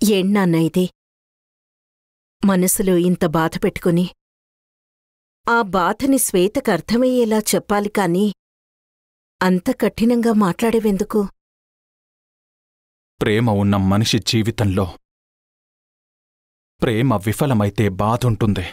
ఏంటన్నా ఇది మనసులో ఇంత బాధ పెట్టుకుని ఆ బాధని శ్వేతకు అర్థమయ్యేలా చెప్పాలి కాని అంత కఠినంగా మాట్లాడేవెందుకు ప్రేమ ఉన్న మనిషి జీవితంలో ప్రేమ విఫలమైతే బాధుంటుంది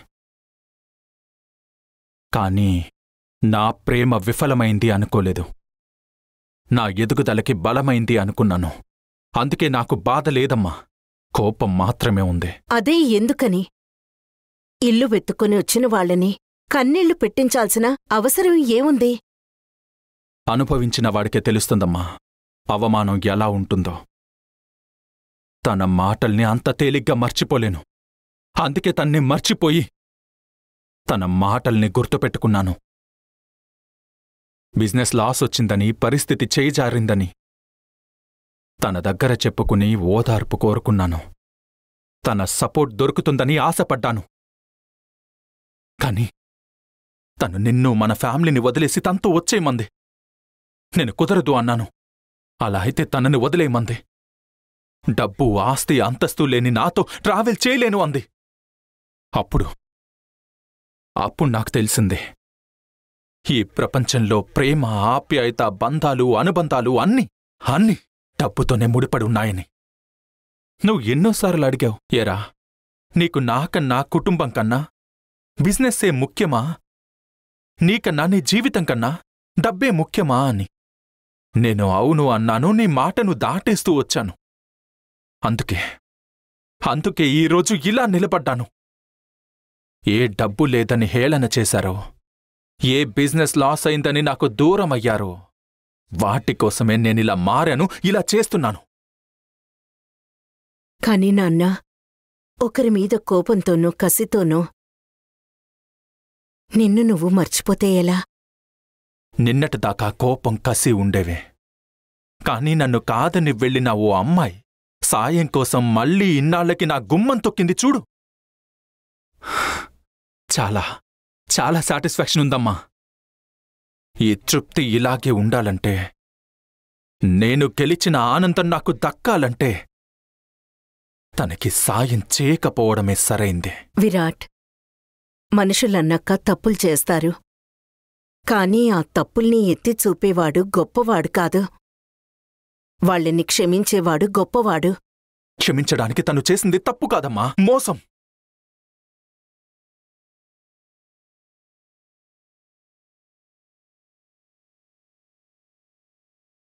కానీ నా ప్రేమ విఫలమైంది అనుకోలేదు నా ఎదుగుదలకి బలమైంది అనుకున్నాను అందుకే నాకు బాధ లేదమ్మా కోపం మాత్రమే ఉంది అదే ఎందుకని ఇల్లు వెతుక్కుని వచ్చిన వాళ్ళని కన్నీళ్లు పెట్టించాల్సిన అవసరం ఏముంది అనుభవించిన వాడికే తెలుస్తుందమ్మా అవమానం ఎలా ఉంటుందో తన మాటల్ని అంత తేలిగ్గా మర్చిపోలేను అందుకే తన్ని మర్చిపోయి తన మాటల్ని గుర్తుపెట్టుకున్నాను బిజినెస్ లాస్ వచ్చిందని పరిస్థితి చేయిజారిందని తన దగ్గర చెప్పుకుని ఓదార్పు కోరుకున్నాను తన సపోర్ట్ దొరుకుతుందని ఆశపడ్డాను కాని తను నిన్ను మన ఫ్యామిలీని వదిలేసి తనతో వచ్చేయమంది నేను కుదరదు అన్నాను అలా అయితే తనని వదిలేయమంది డబ్బు ఆస్తి అంతస్తు లేని నాతో ట్రావెల్ చేయలేను అంది అప్పుడు అప్పుడు నాకు తెలిసింది ఈ ప్రపంచంలో ప్రేమ ఆప్యాయత బంధాలు అనుబంధాలు అన్నీ అన్నీ డబ్బుతోనే ముడిపడి ఉన్నాయని నువ్వు ఎన్నోసార్లు అడిగావు ఏరా నీకు నాకన్నా కుటుంబం కన్నా బిజినెస్సే ముఖ్యమా నీకన్నా నీ జీవితం కన్నా డబ్బే ముఖ్యమా అని నేను అవును అన్నాను నీ మాటను దాటేస్తూ వచ్చాను అందుకే అందుకే ఈరోజు ఇలా నిలబడ్డాను ఏ డబ్బు లేదని హేళన చేశారో ఏ బిజినెస్ లాస్ అయిందని నాకు దూరం అయ్యారో వాటి కోసమే నేనిలా మారాను ఇలా చేస్తున్నాను కాని నాన్న ఒకరి మీద కోపంతోనో కసితోనో నిన్ను నువ్వు మర్చిపోతే ఎలా నిన్నటిదాకా కోపం కసి ఉండేవే కాని నన్ను కాదని వెళ్ళిన ఓ అమ్మాయి సాయం కోసం మళ్ళీ ఇన్నాళ్లకి నా గుమ్మం తొక్కింది చూడు చాలా చాలా సాటిస్ఫాక్షన్ ఉందమ్మా ఈ తృప్తి ఇలాగే ఉండాలంటే నేను గెలిచిన ఆనందం నాకు దక్కాలంటే తనకి సాయం చేయకపోవడమే సరైంది విరాట్ మనుషులన్నాక తప్పులు చేస్తారు కానీ ఆ తప్పుల్ని ఎత్తి చూపేవాడు గొప్పవాడు కాదు వాళ్ళని క్షమించేవాడు గొప్పవాడు క్షమించడానికి తను చేసింది తప్పు కాదమ్మా మోసం